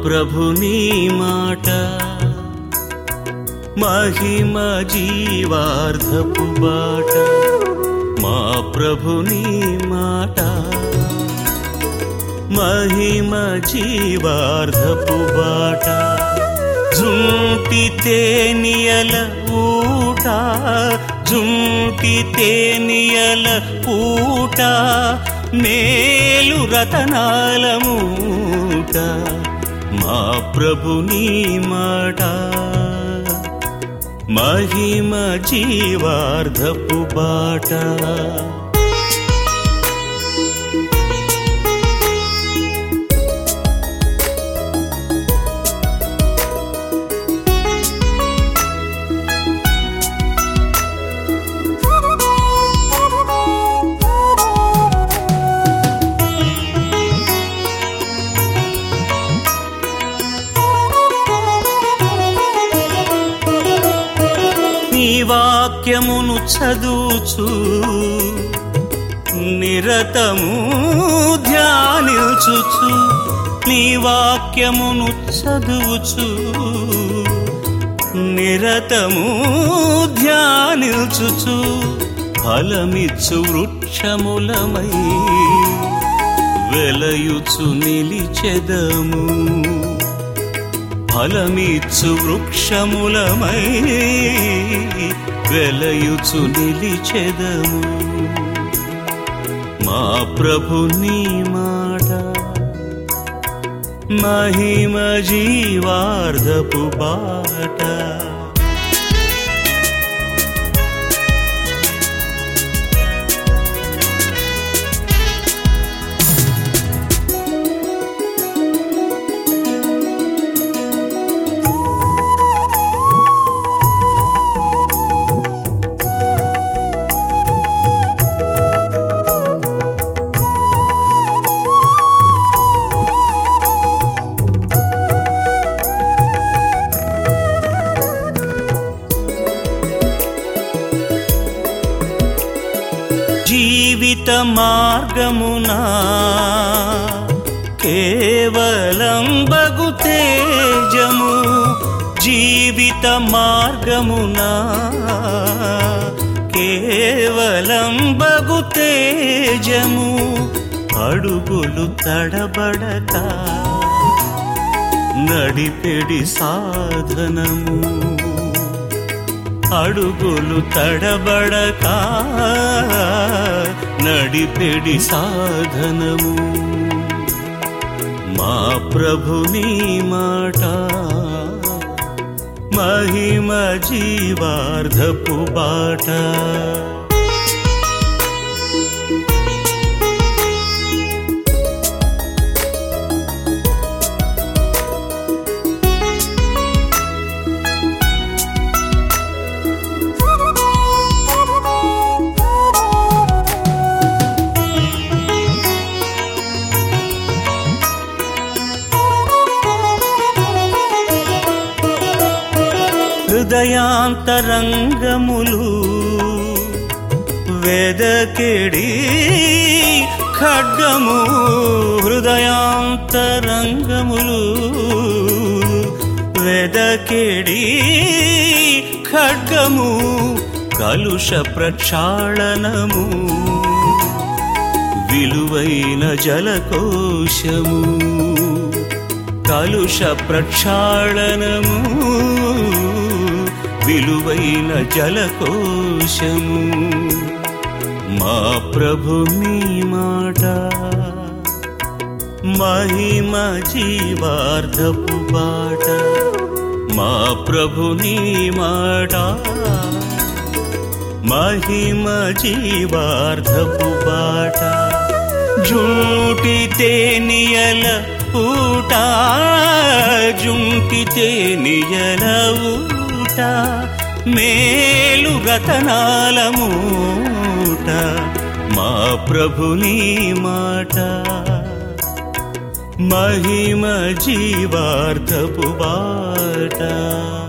ప్రభుని మాట మహిమ జీవార్ధపు బాట మా ప్రభుని మాట మహిమ జీవార్ధపు బాట జుంటి తేనియల ఊట జుంటి తేనియల ఊట మేలు రతనాల మూట మా ప్రభుని మాట మహిమ జీవార్ధపు బాట నీ వాక్యమును చదువుచు నిరతము ధ్యానించుచు నీ వాక్యమును చదువుచు నిరతము ధ్యానించుచు ఫలమిచ్చు వృక్షములమై వెలయుచు నిలిచెదము ఫలమిచ్చు వృక్షములమై వెలయుచు నిలిచెదము మా ప్రభుని మాట మహిమ జీవార్ధపు బాట జీవిత మార్గమునా కేవలం బగు తేజము జీవిత మార్గమునా కేవలం బగు తేజము అడుగులు తడబడక నడిపెడి సాధనము అడుగులు తడబడక నడిపెడి సాధనము మా ప్రభుని మాట మహిమ జీవార్ధపు బాట హృదయాంతరంగములు వెదకెడి ఖడ్గము హృదయాంతరంగములు వెదకెడి ఖడ్గము కలుష ప్రక్షాళనము విలువైన జలకోశము కలుష ప్రక్షాళనము విలువైన జలకోశము మా ప్రభుని మాట మహిమ జీవార్ధపు బాట మా ప్రభుని మాట మహిమ జీవార్ధపు బాట జూటి తేనియల ఊట జుంటి తేనియల ఊట మేలు రతనాల మూట మా ప్రభుని మాట మహిమ జీవార్ధపు బాట